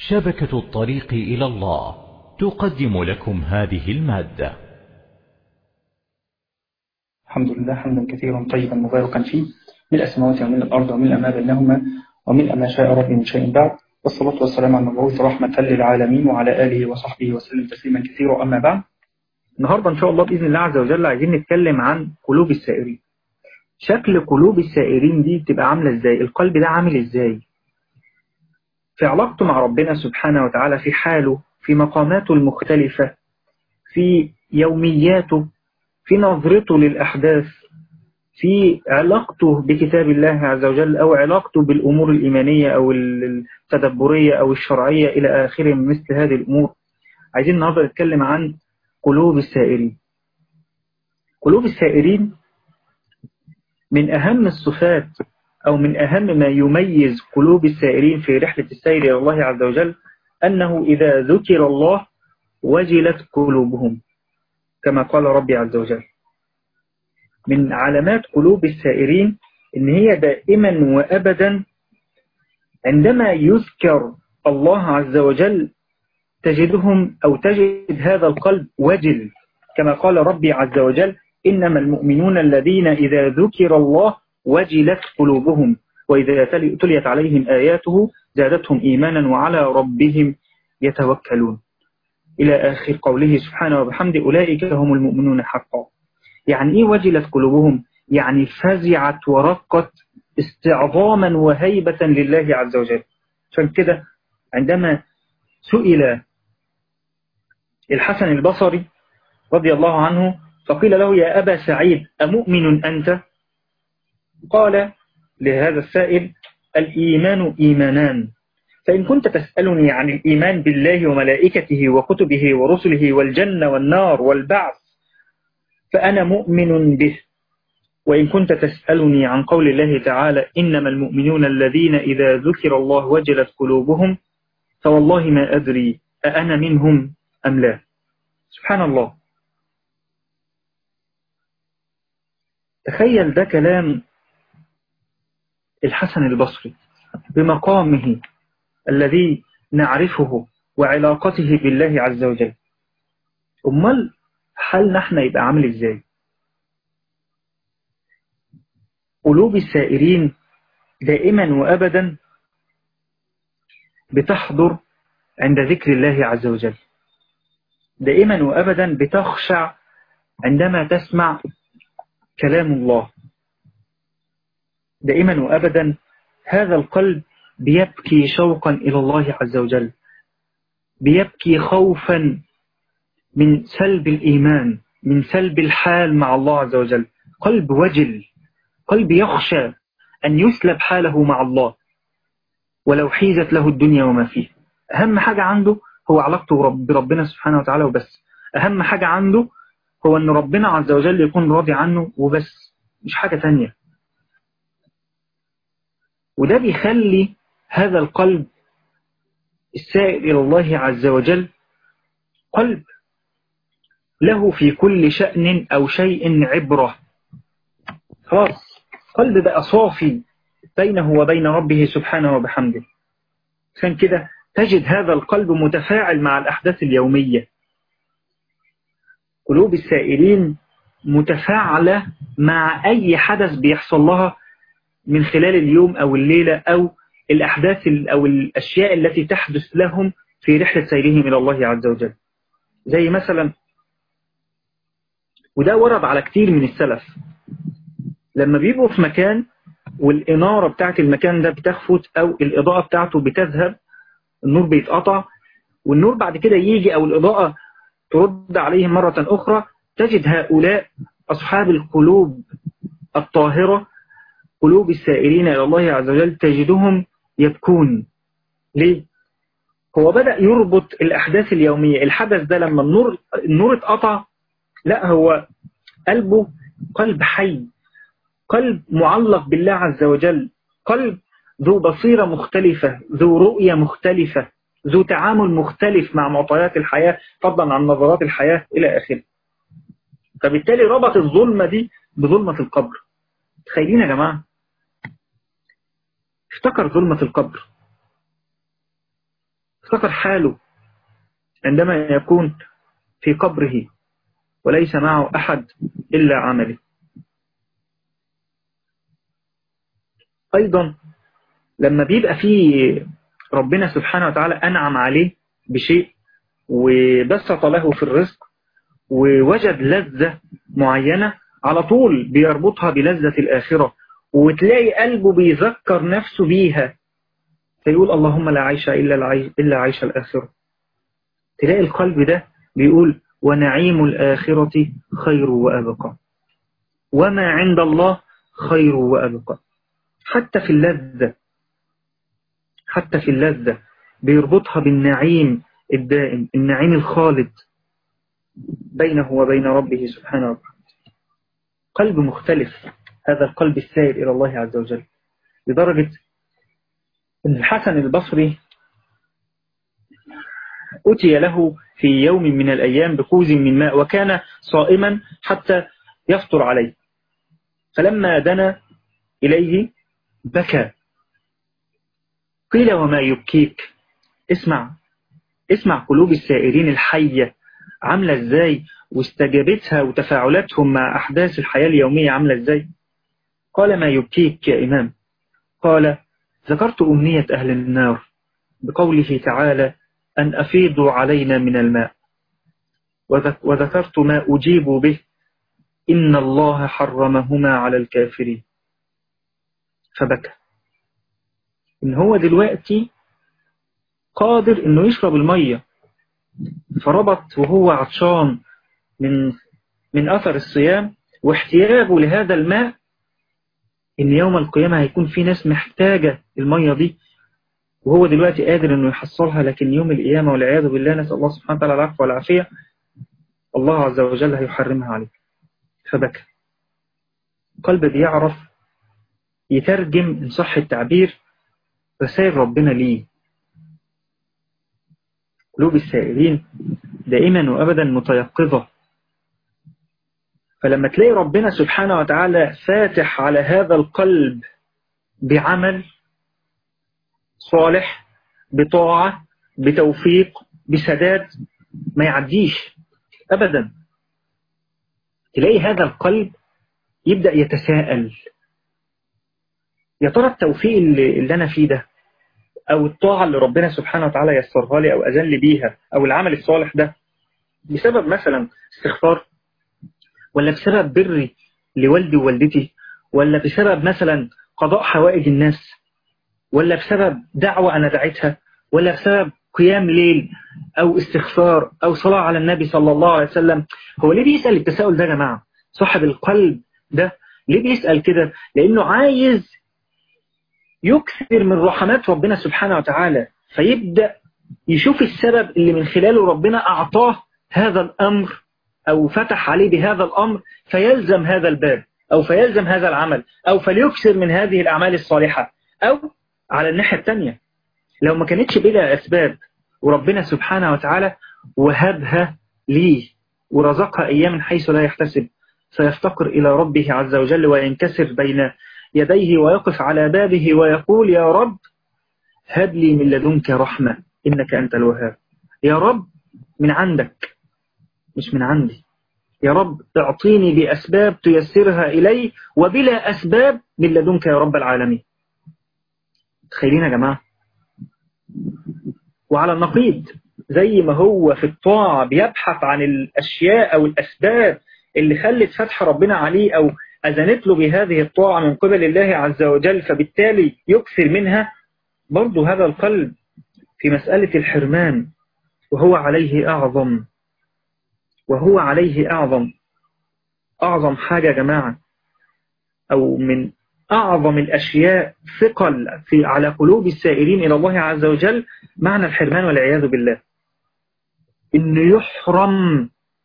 شبكة الطريق إلى الله تقدم لكم هذه المادة الحمد لله حمدا كثيرا طيبا مباركا فيه ملء السماوات وملء الأرض وملء ما بينهما وملء ما شاء ربي من شيء بعد والصلاة والسلام على المبعوث رحمة للعالمين وعلى آله وصحبه وسلم تسليما كثيرا أما بعد النهاردة إن شاء الله بإذن الله عز وجل عايزين نتكلم عن قلوب السائرين شكل قلوب السائرين دي بتبقى عاملة إزاي القلب ده عامل إزاي في علاقته مع ربنا سبحانه وتعالى في حاله في مقاماته المختلفة في يومياته في نظرته للأحداث في علاقته بكتاب الله عز وجل أو علاقته بالأمور الإيمانية أو التدبرية أو الشرعية إلى آخره من مثل هذه الأمور عايزين النهاردة نتكلم عن قلوب السائرين قلوب السائرين من أهم الصفات أو من أهم ما يميز قلوب السائرين في رحلة السير إلى الله عز وجل أنه إذا ذكر الله وجلت قلوبهم كما قال ربي عز وجل من علامات قلوب السائرين إن هي دائما وأبدا عندما يذكر الله عز وجل تجدهم أو تجد هذا القلب وجل كما قال ربي عز وجل إنما المؤمنون الذين إذا ذكر الله وجلت قلوبهم وإذا تليت عليهم آياته زادتهم إيمانا وعلى ربهم يتوكلون إلى آخر قوله سبحانه وبحمد أولئك هم المؤمنون حقا يعني إيه وجلت قلوبهم يعني فزعت ورقت استعظاما وهيبة لله عز وجل عشان كده عندما سئل الحسن البصري رضي الله عنه فقيل له يا أبا سعيد أمؤمن أنت قال لهذا السائل الإيمان إيمانان فإن كنت تسألني عن الإيمان بالله وملائكته وكتبه ورسله والجنة والنار والبعث فأنا مؤمن به وإن كنت تسألني عن قول الله تعالى إنما المؤمنون الذين إذا ذكر الله وجلت قلوبهم فوالله ما أدري أأنا منهم أم لا سبحان الله تخيل ده كلام الحسن البصري بمقامه الذي نعرفه وعلاقته بالله عز وجل أمال حالنا احنا يبقى عامل ازاي قلوب السائرين دائما وأبدا بتحضر عند ذكر الله عز وجل دائما وأبدا بتخشع عندما تسمع كلام الله دائما وأبدا هذا القلب بيبكي شوقا إلى الله عز وجل بيبكي خوفا من سلب الإيمان من سلب الحال مع الله عز وجل قلب وجل قلب يخشى أن يسلب حاله مع الله ولو حيزت له الدنيا وما فيه أهم حاجة عنده هو علاقته بربنا سبحانه وتعالى وبس أهم حاجة عنده هو أن ربنا عز وجل يكون راضي عنه وبس مش حاجة تانية وده بيخلي هذا القلب السائر إلى الله عز وجل قلب له في كل شأن أو شيء عبرة خلاص قلب بقى صافي بينه وبين ربه سبحانه وبحمده عشان كده تجد هذا القلب متفاعل مع الأحداث اليومية قلوب السائلين متفاعلة مع أي حدث بيحصل لها من خلال اليوم أو الليلة أو الأحداث أو الأشياء التي تحدث لهم في رحلة سيرهم إلى الله عز وجل زي مثلا وده ورد على كتير من السلف لما بيبقوا في مكان والإنارة بتاعت المكان ده بتخفت أو الإضاءة بتاعته بتذهب النور بيتقطع والنور بعد كده يجي أو الإضاءة ترد عليهم مرة أخرى تجد هؤلاء أصحاب القلوب الطاهرة قلوب السائرين إلى الله عز وجل تجدهم يبكون ليه؟ هو بدأ يربط الأحداث اليومية الحدث ده لما النور النور اتقطع لا هو قلبه قلب حي قلب معلق بالله عز وجل قلب ذو بصيرة مختلفة ذو رؤية مختلفة ذو تعامل مختلف مع معطيات الحياة فضلا عن نظرات الحياة إلى آخره فبالتالي ربط الظلمة دي بظلمة القبر تخيلين يا جماعة افتكر ظلمة القبر افتكر حاله عندما يكون في قبره وليس معه أحد إلا عمله أيضا لما بيبقى فيه ربنا سبحانه وتعالى أنعم عليه بشيء وبسط له في الرزق ووجد لذة معينة على طول بيربطها بلذة الآخرة وتلاقي قلبه بيذكر نفسه بيها فيقول اللهم لا عيش إلا, العيش إلا عيش الآخرة تلاقي القلب ده بيقول ونعيم الآخرة خير وأبقى وما عند الله خير وأبقى حتى في اللذة حتى في اللذة بيربطها بالنعيم الدائم النعيم الخالد بينه وبين ربه سبحانه وتعالى قلب مختلف هذا القلب السائر إلى الله عز وجل لدرجة أن الحسن البصري أتي له في يوم من الأيام بكوز من ماء وكان صائما حتى يفطر عليه فلما دنا إليه بكى قيل وما يبكيك اسمع اسمع قلوب السائرين الحية عاملة ازاي واستجابتها وتفاعلاتهم مع أحداث الحياة اليومية عاملة ازاي قال ما يبكيك يا إمام قال ذكرت أمنية أهل النار بقوله تعالى أن أفيضوا علينا من الماء وذكرت ما أجيب به إن الله حرمهما على الكافرين فبكى إن هو دلوقتي قادر إنه يشرب المية فربط وهو عطشان من من أثر الصيام واحتياجه لهذا الماء إن يوم القيامة هيكون في ناس محتاجة المية دي وهو دلوقتي قادر إنه يحصلها لكن يوم القيامة والعياذ بالله نسأل الله سبحانه وتعالى العفو والعافية الله عز وجل هيحرمها عليه فبكى قلب بيعرف يترجم إن صح التعبير رسائل ربنا ليه قلوب السائلين دائما وأبدا متيقظة فلما تلاقي ربنا سبحانه وتعالى فاتح على هذا القلب بعمل صالح بطاعة بتوفيق بسداد ما يعديش أبدا تلاقي هذا القلب يبدأ يتساءل يا ترى التوفيق اللي, اللي أنا فيه ده أو الطاعة اللي ربنا سبحانه وتعالى يسرها لي أو أذن لي بيها أو العمل الصالح ده بسبب مثلا استغفار ولا بسبب بري لوالدي ووالدتي ولا بسبب مثلا قضاء حوائج الناس ولا بسبب دعوة أنا دعيتها ولا بسبب قيام ليل أو استغفار أو صلاة على النبي صلى الله عليه وسلم هو ليه بيسأل التساؤل ده يا جماعة صاحب القلب ده ليه بيسأل كده لأنه عايز يكثر من رحمات ربنا سبحانه وتعالى فيبدأ يشوف السبب اللي من خلاله ربنا أعطاه هذا الأمر أو فتح عليه بهذا الأمر فيلزم هذا الباب أو فيلزم هذا العمل أو فليكثر من هذه الأعمال الصالحة أو على الناحية الثانية لو ما كانتش بلا أسباب وربنا سبحانه وتعالى وهبها ليه ورزقها أيام حيث لا يحتسب سيفتقر إلى ربه عز وجل وينكسر بين يديه ويقف على بابه ويقول يا رب هب لي من لدنك رحمة إنك أنت الوهاب يا رب من عندك مش من عندي يا رب اعطيني بأسباب تيسرها إلي وبلا أسباب من لدنك يا رب العالمين تخيلين يا جماعة وعلى النقيض زي ما هو في الطاعة بيبحث عن الأشياء أو الأسباب اللي خلت فتح ربنا عليه أو أذنت له بهذه الطاعة من قبل الله عز وجل فبالتالي يكثر منها برضو هذا القلب في مسألة الحرمان وهو عليه أعظم وهو عليه أعظم أعظم حاجة يا جماعة أو من أعظم الأشياء ثقل في على قلوب السائرين إلى الله عز وجل معنى الحرمان والعياذ بالله إنه يحرم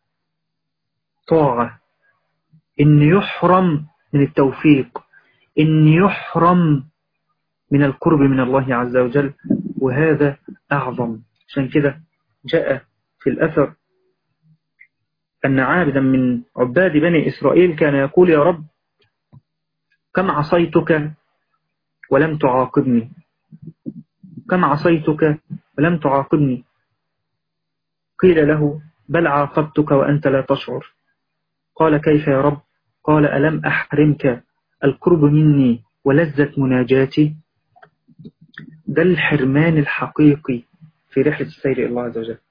طاعة إن يحرم من التوفيق إن يحرم من القرب من الله عز وجل وهذا أعظم عشان كده جاء في الأثر أن عابدا من عباد بني إسرائيل كان يقول يا رب كم عصيتك ولم تعاقبني كم عصيتك ولم تعاقبني قيل له بل عاقبتك وأنت لا تشعر قال كيف يا رب قال ألم أحرمك القرب مني ولذة مناجاتي ده الحرمان الحقيقي في رحلة السير إلى الله عز وجل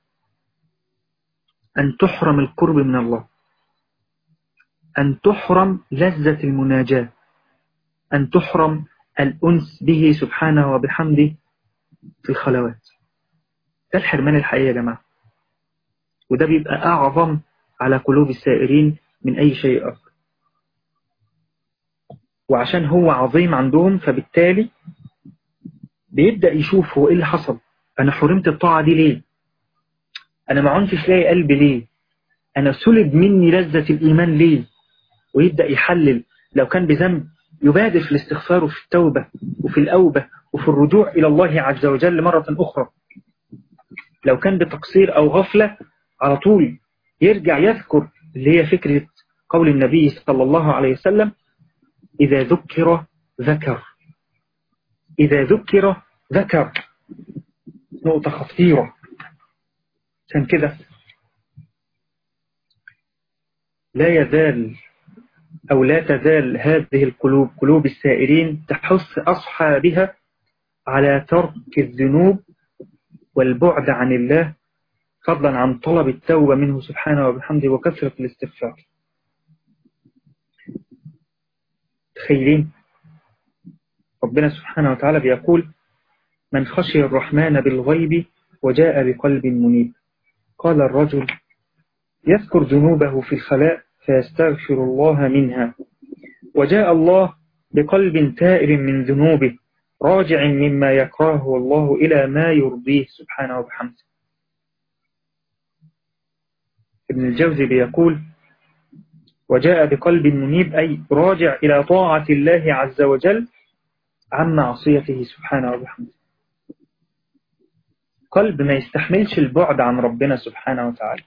أن تحرم القرب من الله أن تحرم لذة المناجاة أن تحرم الأنس به سبحانه وبحمده في الخلوات ده الحرمان الحقيقي يا جماعة وده بيبقى أعظم على قلوب السائرين من أي شيء آخر وعشان هو عظيم عندهم فبالتالي بيبدأ يشوف هو إيه اللي حصل أنا حرمت الطاعة دي ليه أنا ما عنتش لاقي قلبي ليه أنا سلب مني لذة الإيمان ليه ويبدأ يحلل لو كان بذنب يبادر في الاستغفار وفي التوبة وفي الأوبة وفي الرجوع إلى الله عز وجل مرة أخرى لو كان بتقصير أو غفلة على طول يرجع يذكر اللي هي فكرة قول النبي صلى الله عليه وسلم إذا ذكر ذكر إذا ذكر ذكر نقطة خطيرة عشان كده لا يزال أو لا تزال هذه القلوب قلوب السائرين تحث أصحابها على ترك الذنوب والبعد عن الله فضلا عن طلب التوبة منه سبحانه وبحمده وكثرة الاستغفار تخيلين ربنا سبحانه وتعالى بيقول من خشي الرحمن بالغيب وجاء بقلب منيب قال الرجل يذكر ذنوبه في الخلاء فيستغفر الله منها وجاء الله بقلب تائر من ذنوبه راجع مما يكرهه الله إلى ما يرضيه سبحانه وبحمده ابن الجوزي بيقول وجاء بقلب منيب أي راجع إلى طاعة الله عز وجل عن معصيته سبحانه وبحمده قلب ما يستحملش البعد عن ربنا سبحانه وتعالى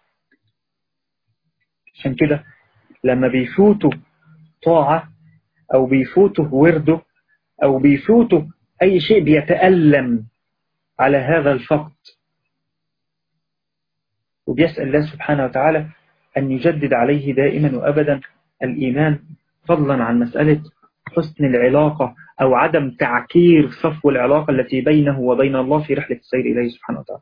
عشان كده لما بيفوتوا طاعة أو بيفوتوا ورده أو بيفوتوا أي شيء بيتألم على هذا الفقد وبيسأل الله سبحانه وتعالى أن يجدد عليه دائما وأبدا الإيمان فضلا عن مسألة حسن العلاقة أو عدم تعكير صفو العلاقة التي بينه وبين الله في رحلة السير إليه سبحانه وتعالى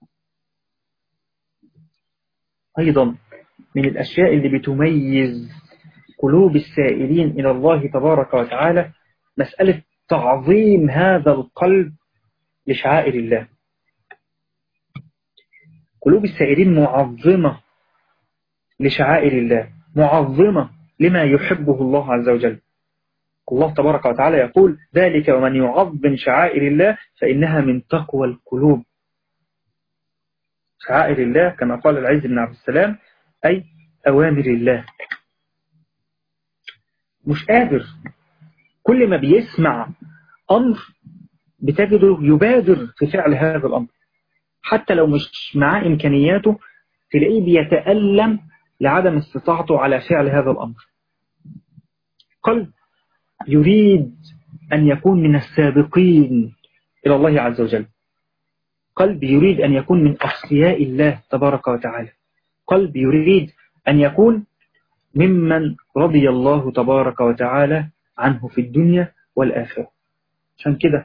أيضا من الأشياء اللي بتميز قلوب السائلين إلى الله تبارك وتعالى مسألة تعظيم هذا القلب لشعائر الله قلوب السائلين معظمة لشعائر الله معظمة لما يحبه الله عز وجل الله تبارك وتعالى يقول ذلك ومن يعظم شعائر الله فإنها من تقوى القلوب شعائر الله كما قال العز بن عبد السلام أي أوامر الله مش قادر كل ما بيسمع أمر بتجده يبادر في فعل هذا الأمر حتى لو مش معاه إمكانياته تلاقيه بيتألم لعدم استطاعته على فعل هذا الأمر قلب يريد أن يكون من السابقين إلى الله عز وجل قلب يريد أن يكون من أصفياء الله تبارك وتعالى قلب يريد أن يكون ممن رضي الله تبارك وتعالى عنه في الدنيا والآخرة عشان كده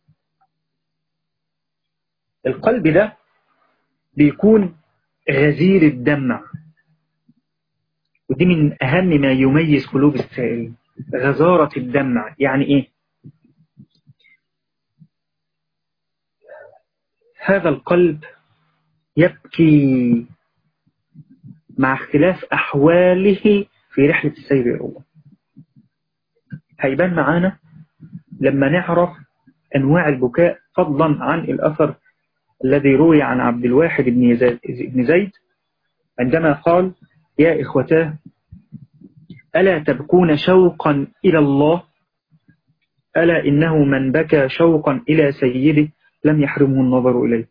القلب ده بيكون غزير الدمع ودي من أهم ما يميز قلوب السائلين غزارة الدمع يعني إيه هذا القلب يبكي مع اختلاف أحواله في رحلة السير إلى الله هيبان معانا لما نعرف أنواع البكاء فضلا عن الأثر الذي روي عن عبد الواحد بن زيد عندما قال يا إخوتاه ألا تبكون شوقا إلى الله ألا إنه من بكى شوقا إلى سيده لم يحرمه النظر إليه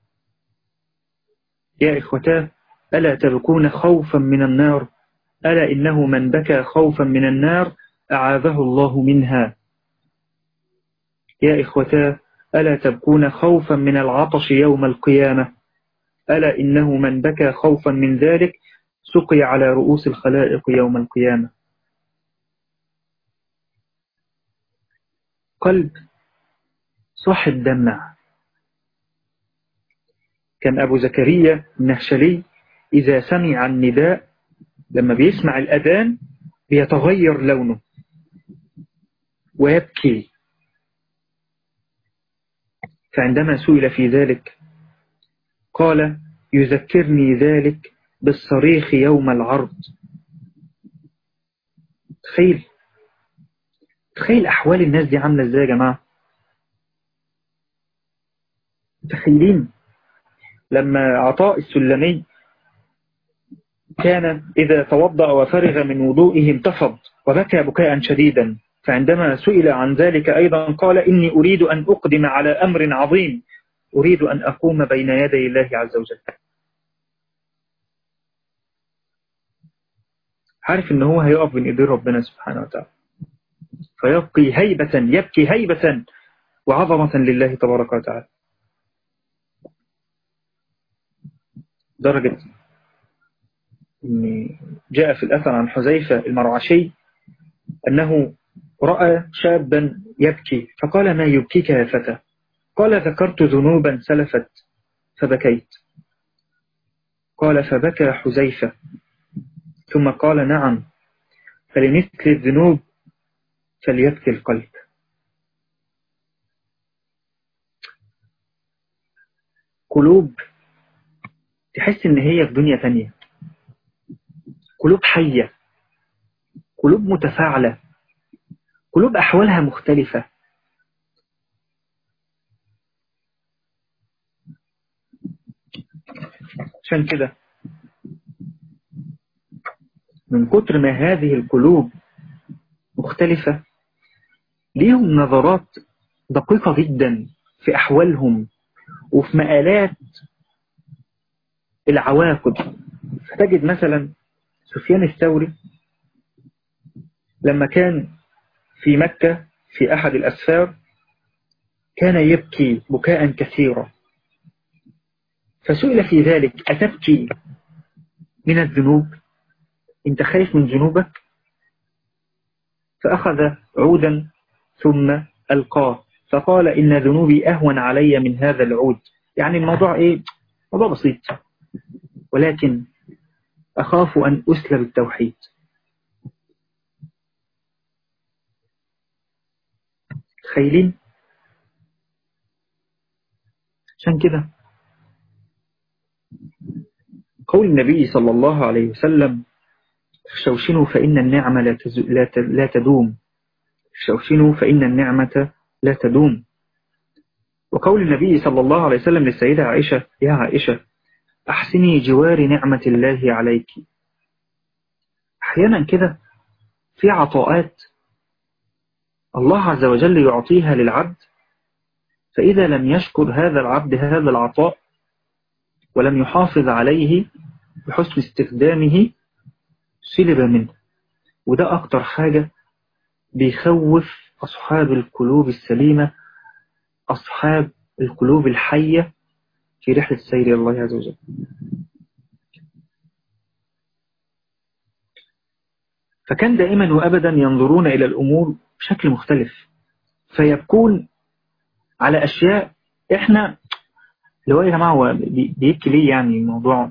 يا إخوتاه ألا تبكون خوفا من النار ألا إنه من بكى خوفا من النار أعاذه الله منها يا إخوتاه ألا تبكون خوفا من العطش يوم القيامة ألا إنه من بكى خوفا من ذلك سقي على رؤوس الخلائق يوم القيامة قلب صاحب دمع كان أبو زكريا النهشلي إذا سمع النداء لما بيسمع الأذان بيتغير لونه ويبكي فعندما سئل في ذلك قال يذكرني ذلك بالصريخ يوم العرض تخيل تخيل أحوال الناس دي عاملة ازاي يا جماعة تخيلين لما عطاء السلمي كان إذا توضأ وفرغ من وضوئه انتفض وبكى بكاء شديدا فعندما سئل عن ذلك أيضا قال إني أريد أن أقدم على أمر عظيم أريد أن أقوم بين يدي الله عز وجل عارف إن هو هيقف بين إيدي ربنا سبحانه وتعالى فيبقي هيبة يبكي هيبة وعظمة لله تبارك وتعالى درجة إن جاء في الأثر عن حذيفة المرعشي أنه رأى شابا يبكي فقال ما يبكيك يا فتى قال ذكرت ذنوبا سلفت فبكيت قال فبكى حذيفة ثم قال نعم فلمثل الذنوب فليبكي القلب قلوب تحس ان هي في دنيا تانية قلوب حية قلوب متفاعلة قلوب أحوالها مختلفة عشان كده من كتر ما هذه القلوب مختلفة ليهم نظرات دقيقة جدا في أحوالهم وفي مآلات العواقب فتجد مثلا سفيان الثوري لما كان في مكة في أحد الأسفار كان يبكي بكاء كثيرا فسئل في ذلك أتبكي من الذنوب انت خايف من ذنوبك فأخذ عودا ثم ألقاه فقال إن ذنوبي أهون علي من هذا العود يعني الموضوع إيه موضوع بسيط ولكن أخاف أن أسلب التوحيد تخيلين عشان كده قول النبي صلى الله عليه وسلم شوشنوا فإن النعمة لا, تز... لا, ت... لا تدوم شوشنوا فإن النعمة لا تدوم وقول النبي صلى الله عليه وسلم للسيدة عائشة يا عائشة أحسني جوار نعمة الله عليك أحيانا كده في عطاءات الله عز وجل يعطيها للعبد فإذا لم يشكر هذا العبد هذا العطاء ولم يحافظ عليه بحسن استخدامه سلب منه وده أكتر حاجة بيخوف أصحاب القلوب السليمة أصحاب القلوب الحية في رحلة سير الله عز وجل فكان دائما وأبدا ينظرون إلى الأمور بشكل مختلف فيبكون على أشياء إحنا اللي هو يا جماعة هو بيبكي ليه يعني الموضوع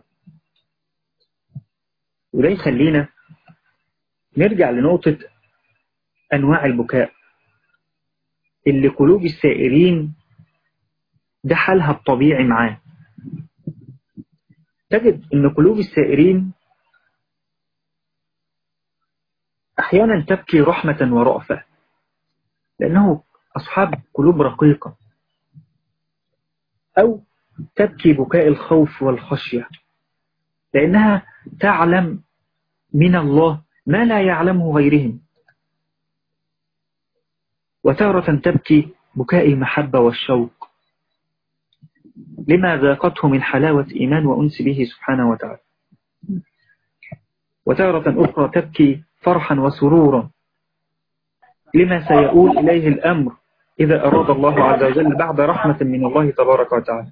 وده يخلينا نرجع لنقطة أنواع البكاء اللي قلوب السائرين ده حالها الطبيعي معاه تجد أن قلوب السائرين أحيانا تبكي رحمة ورأفة لأنه أصحاب قلوب رقيقة أو تبكي بكاء الخوف والخشية لأنها تعلم من الله ما لا يعلمه غيرهم وتارة تبكي بكاء المحبة والشوق لما ذاقته من حلاوة إيمان وأنس به سبحانه وتعالى وتارة أخرى تبكي فرحا وسرورا لما سيؤول إليه الأمر إذا أراد الله عز وجل بعد رحمة من الله تبارك وتعالى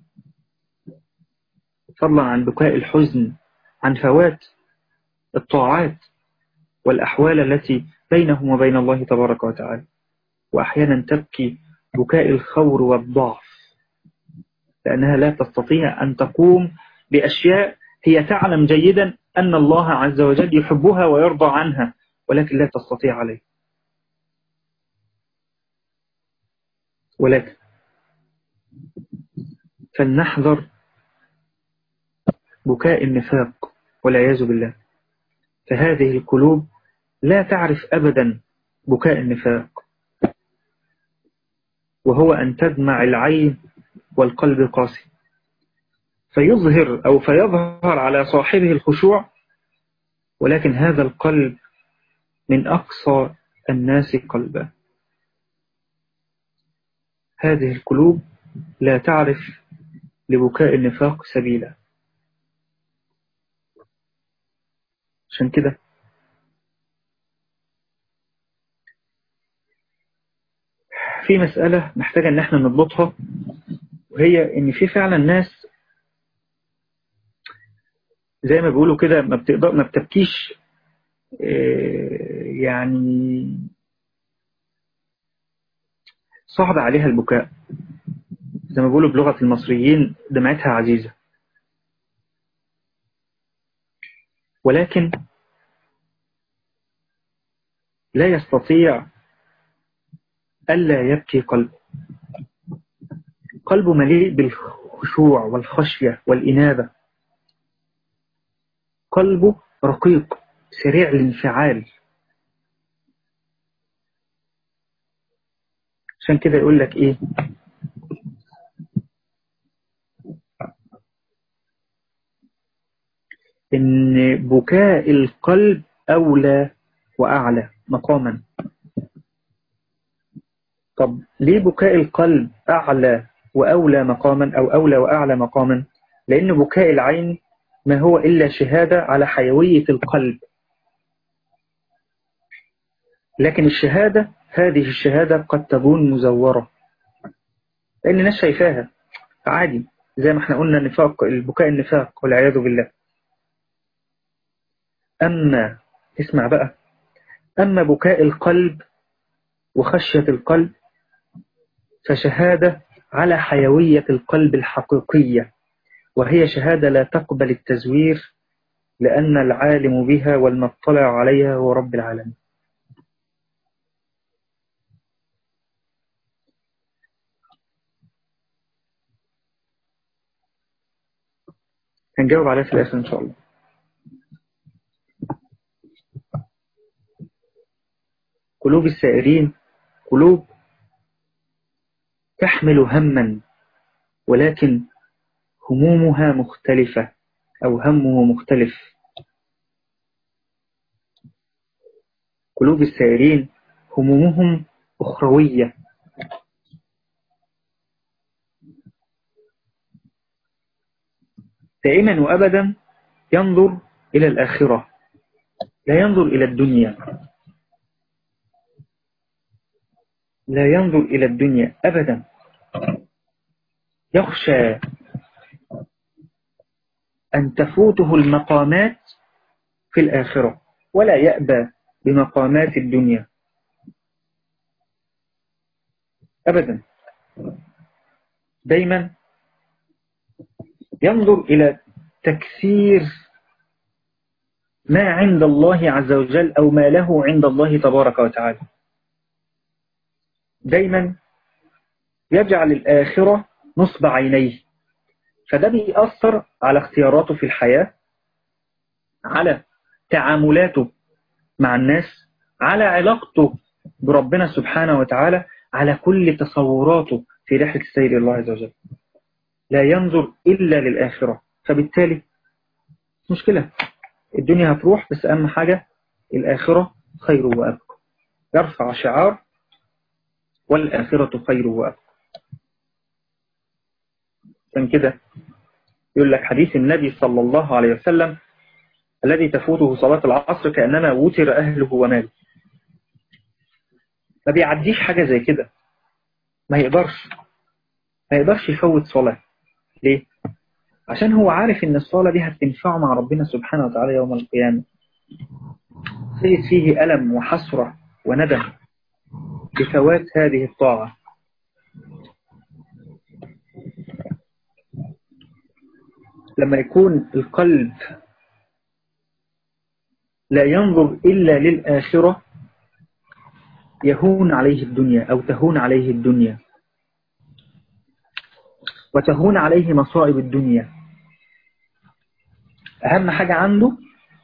فضلا عن بكاء الحزن عن فوات الطاعات والأحوال التي بينهم وبين الله تبارك وتعالى وأحيانا تبكي بكاء الخور والضعف لأنها لا تستطيع أن تقوم بأشياء هي تعلم جيدا أن الله عز وجل يحبها ويرضى عنها ولكن لا تستطيع عليه ولكن فلنحذر بكاء النفاق والعياذ بالله فهذه القلوب لا تعرف أبدا بكاء النفاق وهو أن تدمع العين والقلب قاسي فيظهر أو فيظهر على صاحبه الخشوع ولكن هذا القلب من أقصى الناس قلبا هذه القلوب لا تعرف لبكاء النفاق سبيلا عشان كده في مسألة محتاجة ان احنا نضبطها وهي ان في فعلا ناس زي ما بيقولوا كده ما بتقدر ما بتبكيش يعني صعب عليها البكاء زي ما بيقولوا بلغة المصريين دمعتها عزيزة ولكن لا يستطيع ألا يبكي قلبه قلبه مليء بالخشوع والخشية والإنابة قلبه رقيق سريع الانفعال عشان كده يقول لك ايه ان بكاء القلب اولى واعلى مقاما طب ليه بكاء القلب اعلى واولى مقاما او اولى واعلى مقاما لان بكاء العين ما هو الا شهادة على حيوية القلب لكن الشهادة هذه الشهادة قد تكون مزورة لأن الناس شايفاها عادي زي ما احنا قلنا نفاق البكاء النفاق والعياذ بالله أما اسمع بقى أما بكاء القلب وخشية القلب فشهادة على حيوية القلب الحقيقية وهي شهادة لا تقبل التزوير لأن العالم بها والمطلع عليها هو رب العالمين هنجاوب عليها في الآخر إن شاء الله قلوب السائرين قلوب تحمل هما ولكن همومها مختلفة أو همه مختلف قلوب السائرين همومهم أخروية دائما وأبدا ينظر إلى الآخرة لا ينظر إلى الدنيا لا ينظر إلى الدنيا أبدا يخشى أن تفوته المقامات في الآخرة ولا يأبى بمقامات الدنيا أبدا دايما ينظر إلى تكسير ما عند الله عز وجل أو ما له عند الله تبارك وتعالى دايما يجعل الآخرة نصب عينيه فده بيأثر على اختياراته في الحياة على تعاملاته مع الناس على علاقته بربنا سبحانه وتعالى على كل تصوراته في رحلة السير الله عز وجل لا ينظر إلا للآخرة فبالتالي مشكلة الدنيا هتروح بس أهم حاجة الآخرة خير وأبقى يرفع شعار والآخرة خير وأبقى عشان كده يقول لك حديث النبي صلى الله عليه وسلم الذي تفوته صلاة العصر كأنما وتر أهله وماله ما بيعديش حاجة زي كده ما يقدرش ما يقدرش يفوت صلاة ليه؟ عشان هو عارف ان الصلاة دي هتنفعه مع ربنا سبحانه وتعالى يوم القيامة سيد فيه ألم وحسرة وندم بفوات هذه الطاعة لما يكون القلب لا ينظر إلا للآخرة يهون عليه الدنيا أو تهون عليه الدنيا وتهون عليه مصائب الدنيا أهم حاجة عنده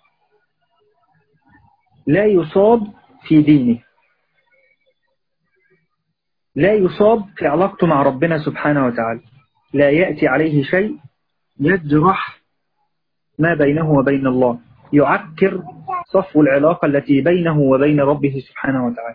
لا يصاب في دينه لا يصاب في علاقته مع ربنا سبحانه وتعالى لا يأتي عليه شيء يجرح ما بينه وبين الله يعكر صفو العلاقة التي بينه وبين ربه سبحانه وتعالى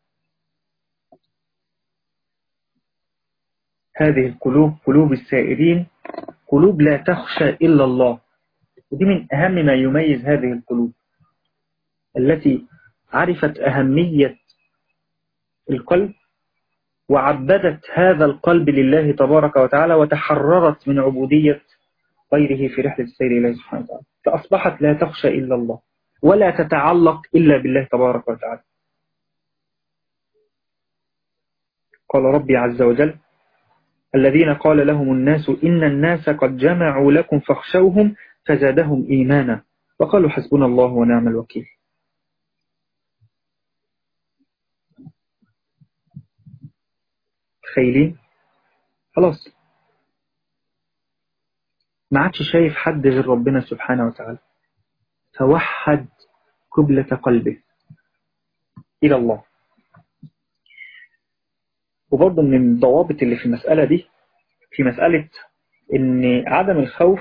هذه القلوب قلوب السائرين قلوب لا تخشى إلا الله ودي من أهم ما يميز هذه القلوب التي عرفت أهمية القلب وعبدت هذا القلب لله تبارك وتعالى وتحررت من عبودية غيره في رحلة السير إليه سبحانه وتعالى فأصبحت لا تخشى إلا الله ولا تتعلق إلا بالله تبارك وتعالى قال ربي عز وجل الذين قال لهم الناس إن الناس قد جمعوا لكم فاخشوهم فزادهم إيمانا وقالوا حسبنا الله ونعم الوكيل تخيلين خلاص ما عادش شايف حد غير ربنا سبحانه وتعالى فوحد قبلة قلبه إلى الله وبرضه من الضوابط اللي في المسألة دي في مسألة إن عدم الخوف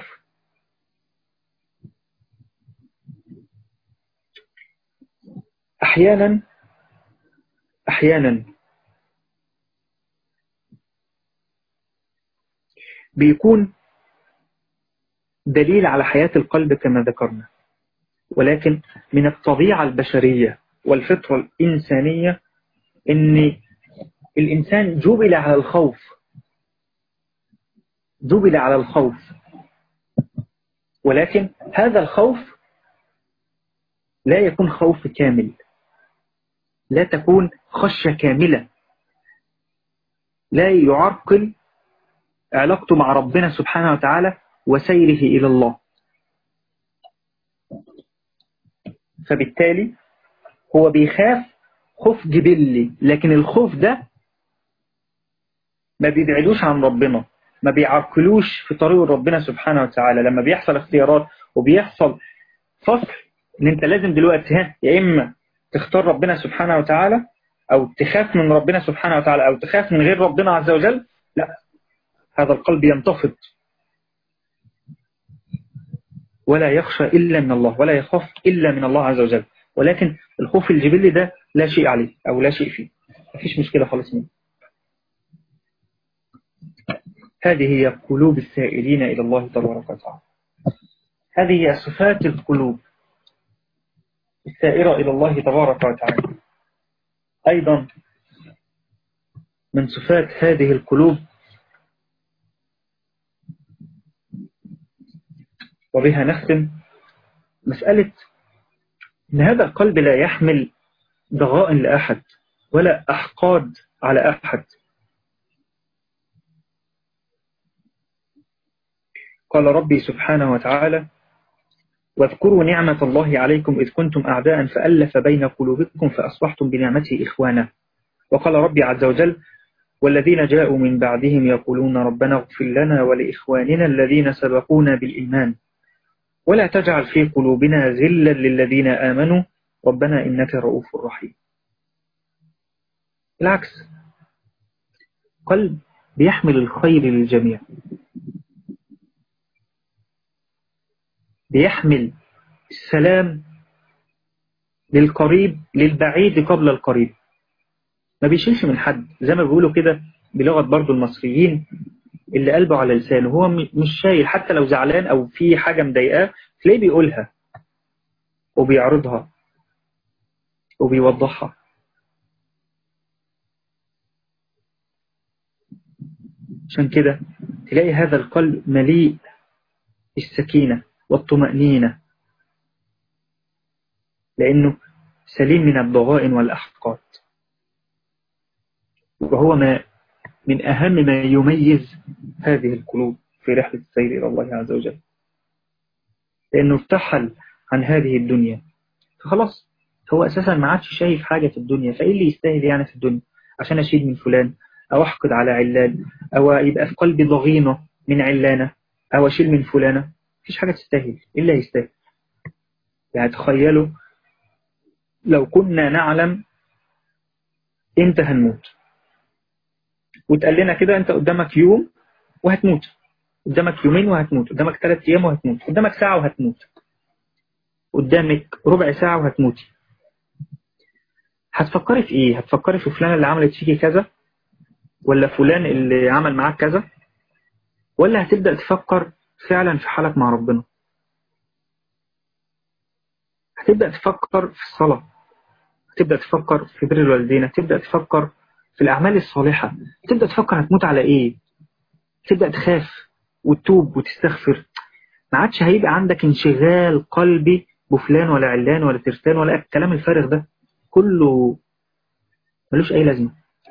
أحيانا أحيانا بيكون دليل على حياة القلب كما ذكرنا ولكن من الطبيعة البشرية والفطرة الإنسانية إن الإنسان جبل على الخوف جبل على الخوف ولكن هذا الخوف لا يكون خوف كامل لا تكون خشية كاملة لا يعرقل علاقته مع ربنا سبحانه وتعالى وسيره إلى الله فبالتالي هو بيخاف خوف جبلي لكن الخوف ده ما بيبعدوش عن ربنا ما بيعرقلوش في طريق ربنا سبحانه وتعالى لما بيحصل اختيارات وبيحصل فصل ان انت لازم دلوقتي ها يا اما تختار ربنا سبحانه وتعالى او تخاف من ربنا سبحانه وتعالى او تخاف من غير ربنا عز وجل لا هذا القلب ينتفض ولا يخشى إلا من الله ولا يخاف إلا من الله عز وجل ولكن الخوف الجبلي ده لا شيء عليه أو لا شيء فيه مفيش مشكلة خالص منه هذه هي قلوب السائلين إلى الله تبارك وتعالى هذه هي صفات القلوب السائرة إلى الله تبارك وتعالى أيضا من صفات هذه القلوب وبها نختم مسألة أن هذا القلب لا يحمل ضغائن لأحد ولا أحقاد على أحد قال ربي سبحانه وتعالى واذكروا نعمة الله عليكم إذ كنتم أعداء فألف بين قلوبكم فأصبحتم بنعمته إخوانا وقال ربي عز وجل والذين جاءوا من بعدهم يقولون ربنا اغفر لنا ولإخواننا الذين سبقونا بالإيمان ولا تجعل في قلوبنا ذلا للذين آمنوا ربنا إنك رؤوف رحيم بالعكس قلب بيحمل الخير للجميع بيحمل السلام للقريب للبعيد قبل القريب ما بيشيلش من حد زي ما بيقولوا كده بلغة برضو المصريين اللي قلبه على لسانه هو مش شايل حتى لو زعلان او في حاجة مضايقاه تلاقيه بيقولها وبيعرضها وبيوضحها عشان كده تلاقي هذا القلب مليء بالسكينة والطمأنينة لأنه سليم من الضغائن والأحقاد وهو ما من أهم ما يميز هذه القلوب في رحلة السير إلى الله عز وجل لأنه ارتحل عن هذه الدنيا فخلاص هو أساسا ما عادش شايف حاجة في الدنيا فإيه اللي يستاهل يعني في الدنيا عشان أشيد من فلان أو أحقد على علان أو يبقى في قلبي ضغينة من علانة أو أشيل من فلانة مفيش حاجة تستاهل إلا يستاهل يعني تخيلوا لو كنا نعلم إمتى هنموت وتقال لنا كده أنت قدامك يوم وهتموت قدامك يومين وهتموت قدامك ثلاث أيام وهتموت قدامك ساعة وهتموت قدامك ربع ساعة وهتموتي هتفكري في ايه هتفكري في فلان اللي عملت فيكي كذا ولا فلان اللي عمل معاك كذا ولا هتبدأ تفكر فعلا في حالك مع ربنا هتبدأ تفكر في الصلاة هتبدأ تفكر في بر الوالدين هتبدأ تفكر في الأعمال الصالحة هتبدأ تفكر هتموت على ايه تبدأ تخاف وتتوب وتستغفر ما عادش هيبقى عندك انشغال قلبي بفلان ولا علان ولا ترتان ولا الكلام الفارغ ده كله ملوش أي لازمة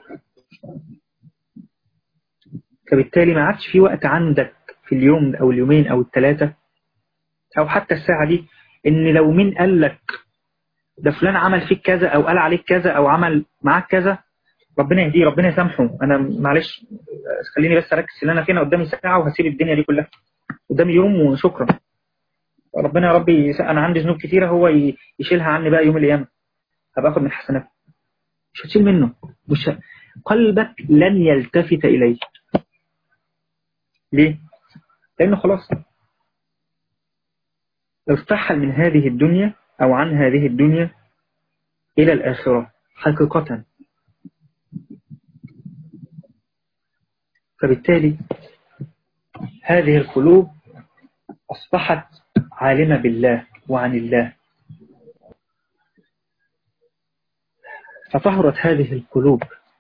فبالتالي ما عادش في وقت عندك في اليوم أو اليومين أو الثلاثة أو حتى الساعة دي إن لو مين قال لك ده فلان عمل فيك كذا أو قال عليك كذا أو عمل معاك كذا ربنا يهديه ربنا يسامحه أنا معلش خليني بس أركز اللي أنا فينا قدامي ساعة وهسيب الدنيا دي كلها قدامي يوم وشكرا ربنا يا ربي أنا عندي ذنوب كتيرة هو يشيلها عني بقى يوم القيامة هبقى أخد من حسناته مش هتشيل منه مش ه... قلبك لن يلتفت إليه ليه؟ لأنه خلاص ارتحل من هذه الدنيا أو عن هذه الدنيا إلى الآخرة حقيقة فبالتالي هذه القلوب أصبحت عالمة بالله وعن الله فطهرت هذه القلوب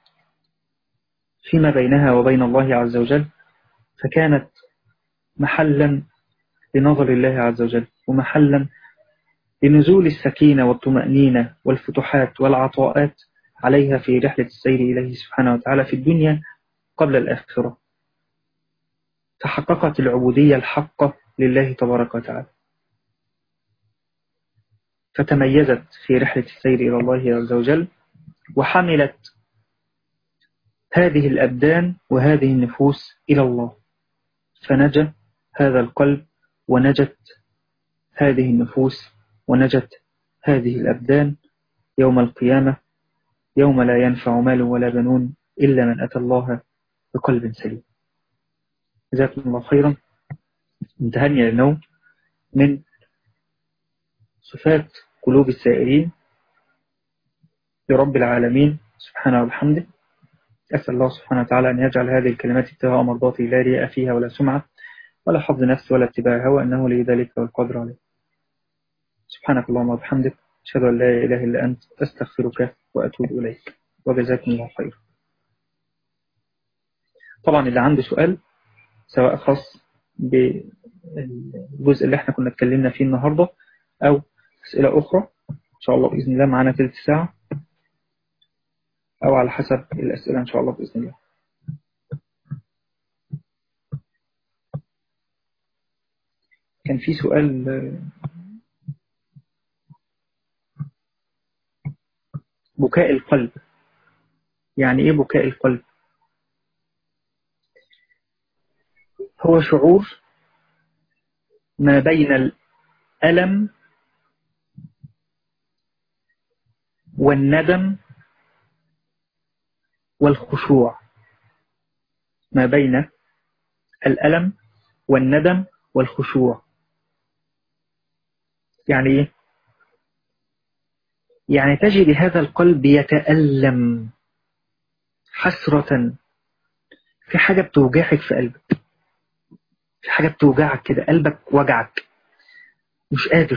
فيما بينها وبين الله عز وجل فكانت محلا لنظر الله عز وجل ومحلا لنزول السكينة والطمأنينة والفتوحات والعطاءات عليها في رحلة السير إليه سبحانه وتعالى في الدنيا قبل الآخرة تحققت العبودية الحقة لله تبارك وتعالى فتميزت في رحلة السير إلى الله عز وجل وحملت هذه الأبدان وهذه النفوس إلى الله فنجى هذا القلب ونجت هذه النفوس ونجت هذه الأبدان يوم القيامة يوم لا ينفع مال ولا بنون إلا من أتى الله بقلب سليم جزاكم الله خيرا انتهني النوم من صفات قلوب السائرين لرب العالمين سبحانه وبحمده أسأل الله سبحانه وتعالى أن يجعل هذه الكلمات ابتغاء مرضاته لا رياء فيها ولا سمعة ولا حظ نفس ولا اتباع هوى أنه لي ذلك والقدر عليه سبحانك اللهم وبحمدك أشهد أن لا إله إلا أنت أستغفرك وأتوب إليك وجزاكم الله خير طبعا اللي عنده سؤال سواء خاص بالجزء اللي احنا كنا اتكلمنا فيه النهاردة أو أسئلة أخرى إن شاء الله بإذن الله معنا ثلث ساعة أو على حسب الأسئلة إن شاء الله بإذن الله كان في سؤال بكاء القلب يعني إيه بكاء القلب هو شعور ما بين الألم والندم والخشوع ما بين الألم والندم والخشوع يعني ايه يعني تجد هذا القلب يتألم حسرة في حاجة بتوجعك في قلبك في حاجة بتوجعك كده قلبك وجعك مش قادر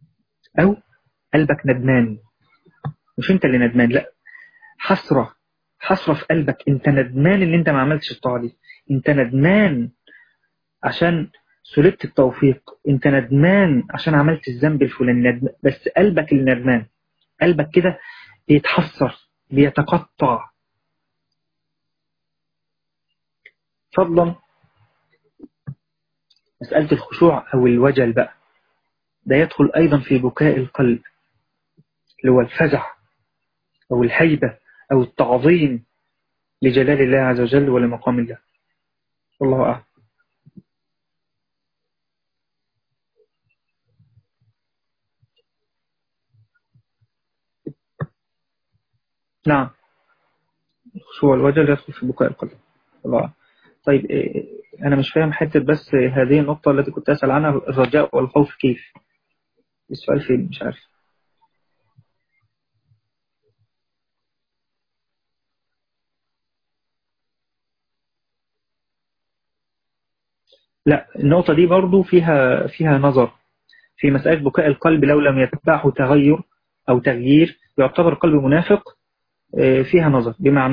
أو قلبك ندمان مش انت اللي ندمان لا حسرة حسرة في قلبك انت ندمان ان انت ما عملتش الطاعة دي انت ندمان عشان سلبت التوفيق انت ندمان عشان عملت الذنب الفلاني ندمان. بس قلبك اللي ندمان قلبك كده بيتحسر بيتقطع فضلا مسألة الخشوع أو الوجل بقى ده يدخل أيضا في بكاء القلب اللي هو الفزع أو الهيبة أو التعظيم لجلال الله عز وجل ولمقام الله والله أعلم نعم الخشوع والوجل يدخل في بكاء القلب الله طيب أنا مش فاهم حتة بس هذه النقطة التي كنت أسأل عنها الرجاء والخوف كيف السؤال فين مش عارف لا النقطة دي برضو فيها فيها نظر في مسألة بكاء القلب لو لم يتبعه تغير أو تغيير يعتبر القلب منافق فيها نظر بمعنى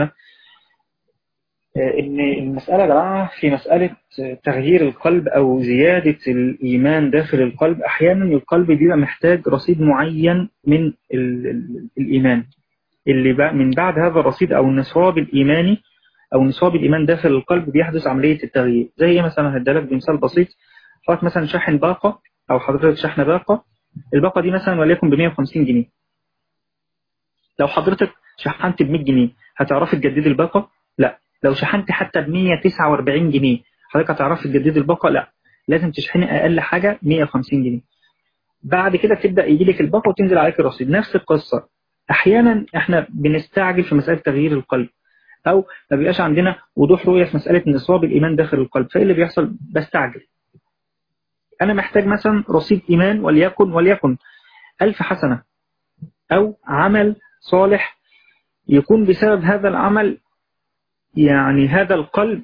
ان المسألة يا جماعة في مسألة تغيير القلب أو زيادة الإيمان داخل القلب أحيانا القلب بيبقى محتاج رصيد معين من الإيمان اللي بقى من بعد هذا الرصيد أو النصاب الإيماني أو نصاب الإيمان داخل القلب بيحدث عملية التغيير زي مثلا هدالك بمثال بسيط حضرتك مثلا شاحن باقة أو حضرتك شحن باقة الباقة دي مثلا وليكن ب 150 جنيه لو حضرتك شحنت ب 100 جنيه هتعرفي تجددي الباقة؟ لا لو شحنت حتى ب 149 جنيه حضرتك هتعرفي تجددي الباقة؟ لا لازم تشحني أقل حاجة 150 جنيه بعد كده تبدأ يجي لك الباقة وتنزل عليك الرصيد نفس القصة أحيانا احنا بنستعجل في مسألة تغيير القلب أو ما بيبقاش عندنا وضوح رؤية في مسألة نصاب الإيمان داخل القلب فإيه اللي بيحصل بستعجل أنا محتاج مثلا رصيد إيمان وليكن وليكن ألف حسنة أو عمل صالح يكون بسبب هذا العمل يعني هذا القلب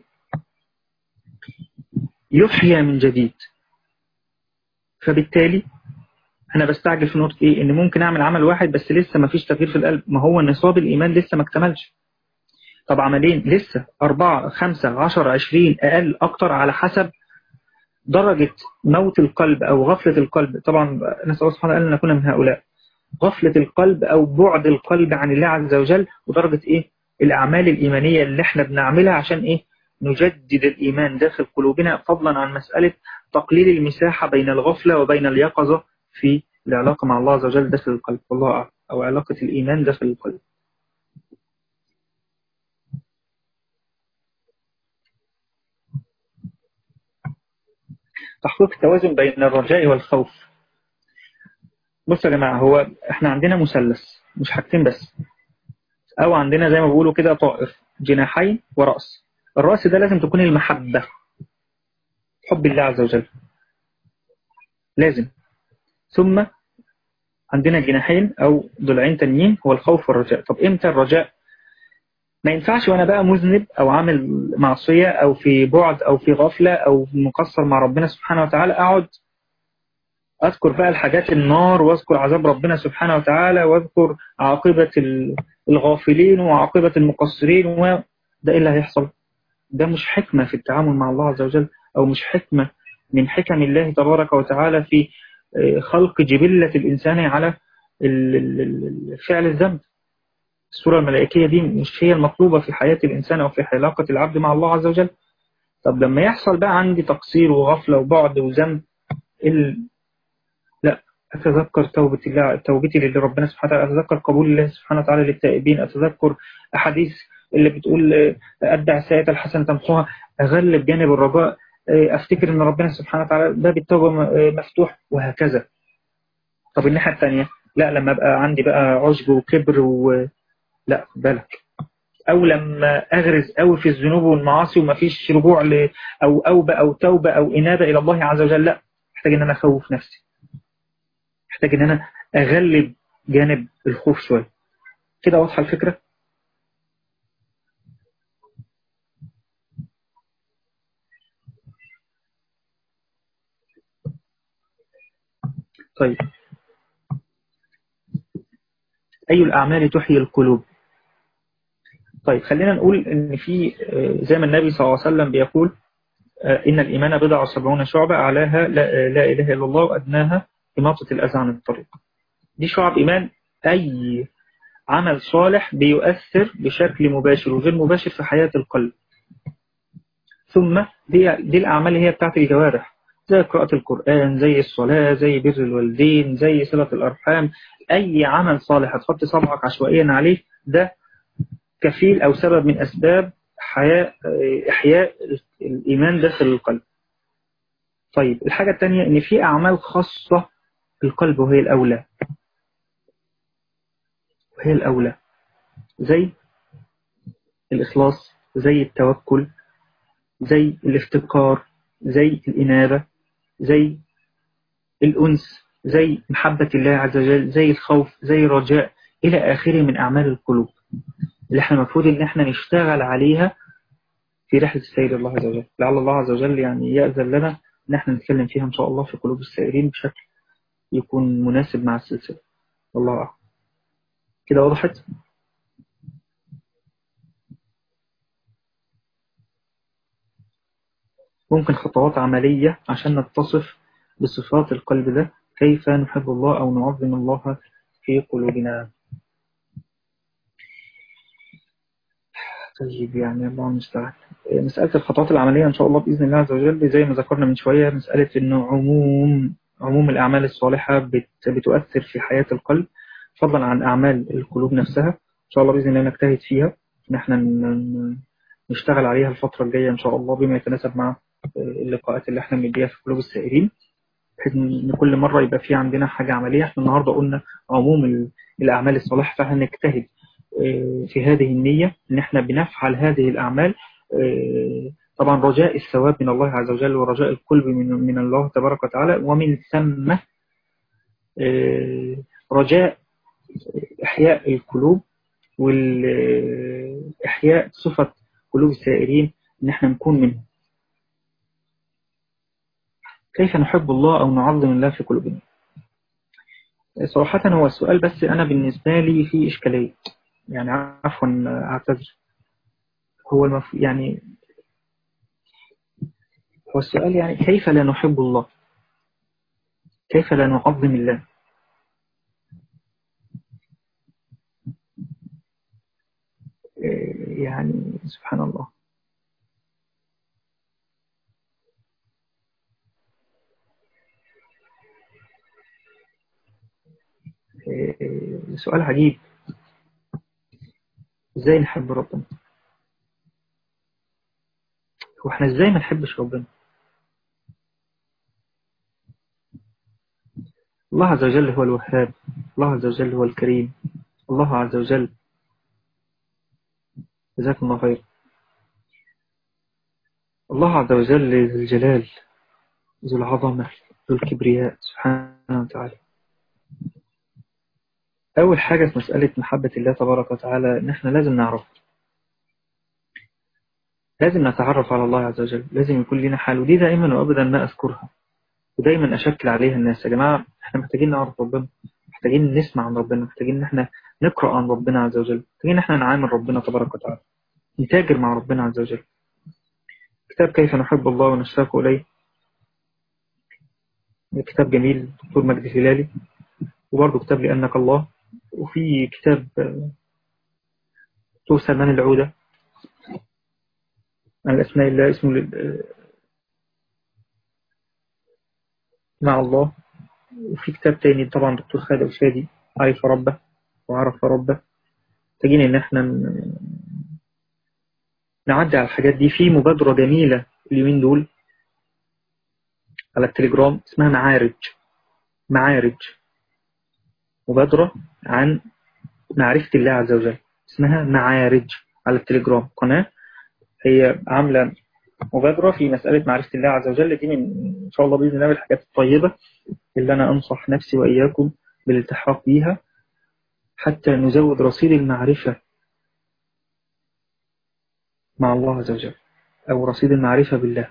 يحيى من جديد فبالتالي أنا بستعجل في نقطة إيه إن ممكن أعمل عمل واحد بس لسه ما فيش تغيير في القلب ما هو نصاب الإيمان لسه ما اكتملش طب عملين لسه أربعة خمسة عشر عشرين أقل أكتر على حسب درجة موت القلب أو غفلة القلب طبعا نسأل الله سبحانه وتعالى أن نكون من هؤلاء غفلة القلب أو بعد القلب عن الله عز وجل ودرجة إيه الأعمال الإيمانية اللي احنا بنعملها عشان إيه نجدد الإيمان داخل قلوبنا فضلا عن مسألة تقليل المساحة بين الغفلة وبين اليقظة في العلاقة مع الله عز وجل داخل القلب والله أعلم أو علاقة الإيمان داخل القلب تحقيق التوازن بين الرجاء والخوف بصوا يا جماعة هو احنا عندنا مثلث مش حاجتين بس او عندنا زي ما بيقولوا كده طائر جناحين ورأس الرأس ده لازم تكون المحبة حب الله عز وجل لازم ثم عندنا جناحين او ضلعين تانيين هو الخوف والرجاء طب امتى الرجاء ما ينفعش وانا بقى مذنب او عامل معصية او في بعد او في غفلة او مقصر مع ربنا سبحانه وتعالى اقعد اذكر بقى الحاجات النار واذكر عذاب ربنا سبحانه وتعالى واذكر عاقبة الغافلين وعاقبة المقصرين وده ايه اللي هيحصل ده مش حكمة في التعامل مع الله عز وجل او مش حكمة من حكم الله تبارك وتعالى في خلق جبلة الإنسان على فعل الذنب الصورة الملائكية دي مش هي المطلوبة في حياة الإنسان أو في علاقة العبد مع الله عز وجل طب لما يحصل بقى عندي تقصير وغفلة وبعد وذنب ال... لا أتذكر توبة الله توبتي لربنا سبحانه وتعالى أتذكر قبول الله سبحانه وتعالى للتائبين أتذكر أحاديث اللي بتقول أدع السيئة الحسنة تمحوها أغلب جانب الرجاء أفتكر أن ربنا سبحانه وتعالى باب التوبة مفتوح وهكذا طب الناحية الثانية لا لما أبقى عندي بقى عجب وكبر و... لا بالك أو لما أغرز أوي في الذنوب والمعاصي ومفيش رجوع ل... أو أوبة أو توبة أو إنابة إلى الله عز وجل لا محتاج أن أنا أخوف نفسي محتاج أن أنا أغلب جانب الخوف شوية كده واضحة الفكرة طيب أي الأعمال تحيي القلوب طيب خلينا نقول ان في زي ما النبي صلى الله عليه وسلم بيقول إن الإيمان بضع وسبعون شعبة أعلاها لا, لا إله إلا الله وأدناها إماطة الأذى عن الطريق دي شعب إيمان أي عمل صالح بيؤثر بشكل مباشر وغير مباشر في حياة القلب ثم دي, دي الأعمال هي بتاعت الجوارح زي قراءة القرآن زي الصلاة زي بر الوالدين زي صلة الأرحام أي عمل صالح هتحط صبعك عشوائيا عليه ده كفيل أو سبب من أسباب حياة إحياء الإيمان داخل القلب طيب الحاجة الثانية إن في أعمال خاصة بالقلب وهي الأولى وهي الأولى زي الإخلاص زي التوكل زي الافتقار زي الإنابة زي الأنس زي محبة الله عز وجل زي الخوف زي الرجاء إلى آخره من أعمال القلوب اللي احنا المفروض ان احنا نشتغل عليها في رحلة السير الله عز وجل لعل الله عز وجل يعني يأذن لنا ان احنا نتكلم فيها ان شاء الله في قلوب السائرين بشكل يكون مناسب مع السلسلة والله أعلم كده وضحت ممكن خطوات عملية عشان نتصف بصفات القلب ده كيف نحب الله أو نعظم الله في قلوبنا طيب يعني الله المستعان مسألة الخطوات العملية إن شاء الله بإذن الله عز وجل زي ما ذكرنا من شوية مسألة إنه عموم عموم الأعمال الصالحة بت بتؤثر في حياة القلب فضلا عن أعمال القلوب نفسها إن شاء الله بإذن الله نجتهد فيها إن إحنا نشتغل عليها الفترة الجاية إن شاء الله بما يتناسب مع اللقاءات اللي إحنا بنديها في قلوب السائرين بحيث إن كل مرة يبقى في عندنا حاجة عملية إحنا النهاردة قلنا عموم الأعمال الصالحة فهنجتهد في هذه النية إن إحنا بنفعل هذه الأعمال طبعا رجاء الثواب من الله عز وجل ورجاء القلب من من الله تبارك وتعالى ومن ثم رجاء إحياء القلوب والإحياء صفة قلوب السائرين إن إحنا نكون منهم كيف نحب الله أو نعظم الله في قلوبنا صراحة هو السؤال بس أنا بالنسبة لي في إشكالية يعني عفوا أعتذر هو المف... يعني هو السؤال يعني كيف لا نحب الله كيف لا نعظم الله يعني سبحان الله سؤال عجيب ازاي نحب ربنا هو احنا ازاي ما نحبش ربنا الله عز وجل هو الوهاب الله عز وجل هو الكريم الله عز وجل جزاكم الله خير الله عز وجل ذو الجلال ذو العظمة ذو الكبرياء سبحانه وتعالى أول حاجة في مسألة محبة الله تبارك وتعالى إن إحنا لازم نعرف لازم نتعرف على الله عز وجل لازم يكون لنا حال ودي دائما وأبدا ما أذكرها ودايما أشكل عليها الناس يا جماعة إحنا محتاجين نعرف ربنا محتاجين نسمع عن ربنا محتاجين إن إحنا نقرأ عن ربنا عز وجل محتاجين إن إحنا نعامل ربنا تبارك وتعالى نتاجر مع ربنا عز وجل كتاب كيف نحب الله ونشتاق إليه كتاب جميل دكتور مجدي هلالي وبرضه كتاب لأنك الله وفي كتاب دكتور سلمان العودة عن الأسماء الله اسمه مع الله وفي كتاب تاني طبعا دكتور خالد الشادي عرف ربه وعرف ربه محتاجين ان احنا نعدي على الحاجات دي في مبادرة جميلة اليومين دول على التليجرام اسمها معارج معارج مبادرة عن معرفة الله عز وجل اسمها معارج على التليجرام قناة هي عاملة مبادرة في مسألة معرفة الله عز وجل دي من إن شاء الله بإذن الله من الحاجات الطيبة اللي أنا أنصح نفسي وإياكم بالالتحاق بيها حتى نزود رصيد المعرفة مع الله عز وجل أو رصيد المعرفة بالله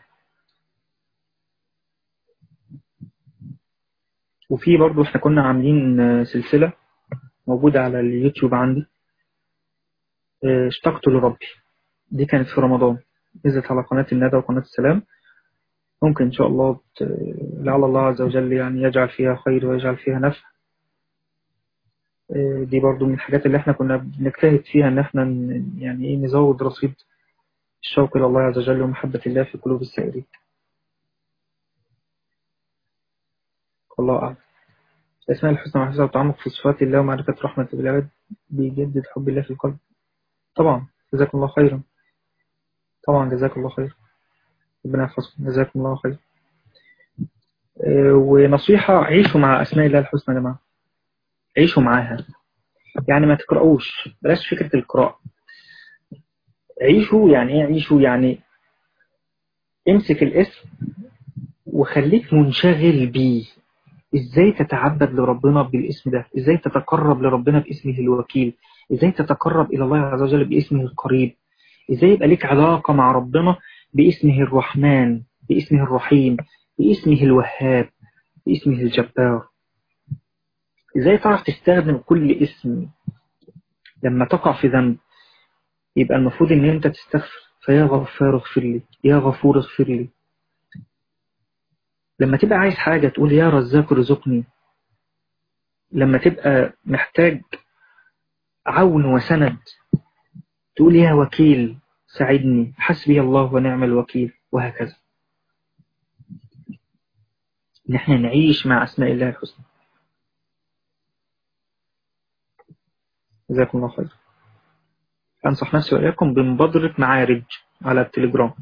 وفي برضو احنا كنا عاملين سلسلة موجودة على اليوتيوب عندي اشتقت لربي دي كانت في رمضان نزلت على قناة الندى وقناة السلام ممكن إن شاء الله لعل الله عز وجل يعني يجعل فيها خير ويجعل فيها نفع دي برضو من الحاجات اللي احنا كنا بنجتهد فيها ان احنا يعني ايه نزود رصيد الشوق الى الله عز وجل ومحبة الله في قلوب السائرين والله أعلم الأسماء الحسنى والحسنى والتعمق في صفات الله ومعرفة رحمة بالعباد بيجدد حب الله في القلب طبعا جزاكم الله خيرا طبعا جزاكم الله خير ربنا يحفظكم جزاكم الله خير ونصيحة عيشوا مع أسماء الله الحسنى يا جماعة عيشوا معاها يعني ما تقرأوش بلاش فكرة القراءة عيشوا يعني ايه عيشوا يعني امسك الاسم وخليك منشغل بيه ازاي تتعبد لربنا بالاسم ده ازاي تتقرب لربنا باسمه الوكيل ازاي تتقرب الى الله عز وجل باسمه القريب ازاي يبقى ليك علاقة مع ربنا باسمه الرحمن باسمه الرحيم باسمه الوهاب باسمه الجبار ازاي تعرف تستخدم كل اسم لما تقع في ذنب يبقى المفروض ان انت تستغفر فيا غفار اغفر لي يا غفور اغفر لي لما تبقى عايز حاجة تقول يا رزاق ارزقني لما تبقى محتاج عون وسند تقول يا وكيل ساعدني حسبي الله ونعم الوكيل وهكذا نحن نعيش مع أسماء الله الحسنى جزاكم الله خير أنصح نفسي وإياكم بمبادرة معارج على التليجرام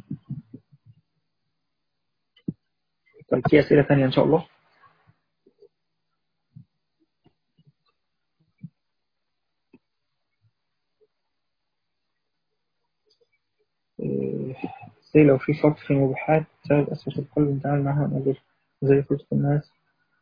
طيب في أسئلة ثانية إن شاء الله زي لو في فرق في المبيحات بسبب أسوة القلب نتعامل معها ونقدر زي خلطة الناس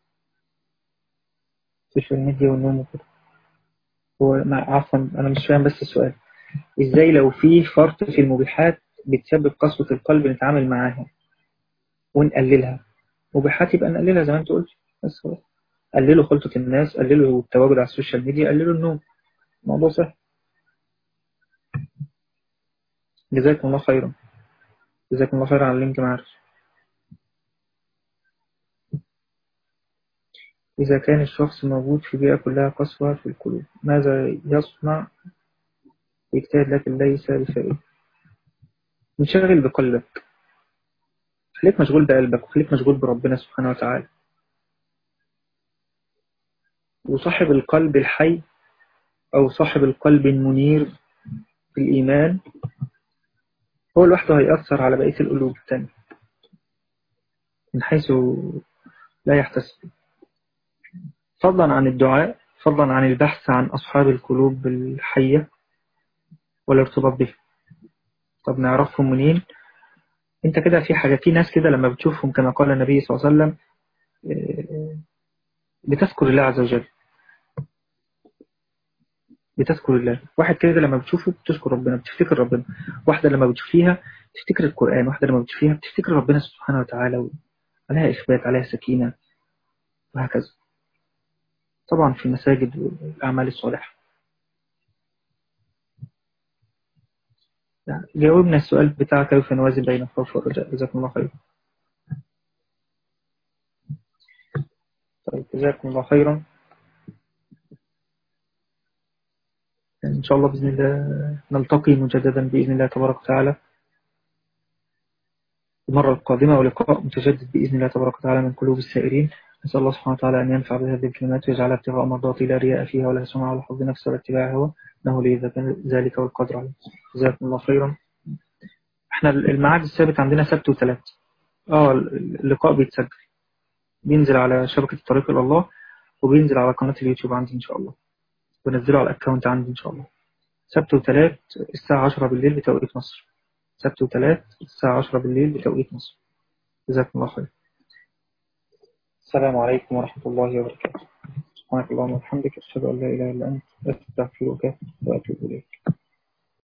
السوشيال ميديا والنوم وكده هو عفوا أنا مش فاهم بس السؤال إزاي لو في فرط في المبيحات بتسبب قسوة القلب نتعامل معاها ونقللها مبيحات يبقى نقللها زي ما انت قلت بس هو قللوا خلطة الناس قللوا التواجد على السوشيال ميديا قللوا النوم الموضوع سهل جزاكم الله خيرا جزاكم الله خيرا على اللينك معرفش إذا كان الشخص موجود في بيئة كلها قسوة في القلوب ماذا يصنع يجتهد لكن ليس بفائدة انشغل بقلبك خليك مشغول بقلبك وخليك مشغول بربنا سبحانه وتعالى وصاحب القلب الحي أو صاحب القلب المنير في الإيمان هو لوحده هيأثر على بقية القلوب التانية من حيث لا يحتسب فضلا عن الدعاء فضلا عن البحث عن أصحاب القلوب الحية والارتباط به طب نعرفهم منين انت كده في حاجة في ناس كده لما بتشوفهم كما قال النبي صلى الله عليه وسلم بتذكر الله عز وجل بتذكر الله واحد كده لما بتشوفه بتذكر ربنا بتفتكر ربنا واحدة لما بتشوفيها تفتكر القرآن واحدة لما بتشوفيها بتفتكر ربنا سبحانه وتعالى عليها إثبات عليها سكينة وهكذا طبعا في المساجد والأعمال الصالحة جاوبنا السؤال بتاع كيف نوازن بين الخوف والرجاء جزاكم الله خيرا طيب جزاكم الله خيرا إن شاء الله بإذن الله نلتقي مجددا بإذن الله تبارك وتعالى المرة القادمة ولقاء متجدد بإذن الله تبارك وتعالى من قلوب السائرين نسأل الله سبحانه وتعالى أن ينفع بهذه الكلمات ويجعلها ابتغاء مرضاته لا رياء فيها ولا سمع ولا حظ نفس ولا اتباع هوى إنه لي ذلك والقدر عليه جزاكم الله خيرا احنا الميعاد الثابت عندنا سبت وثلاث اه اللقاء بيتسجل بينزل على شبكة الطريق إلى الله وبينزل على قناة اليوتيوب عندي إن شاء الله بنزله على الأكاونت عندي إن شاء الله سبت وثلاث الساعة 10 بالليل بتوقيت مصر سبت وثلاث الساعة 10 بالليل بتوقيت مصر جزاكم الله خير السلام عليكم ورحمة الله وبركاته سبحانك اللهم وبحمدك أشهد أن لا إله إلا أنت أستغفرك وأتوب إليك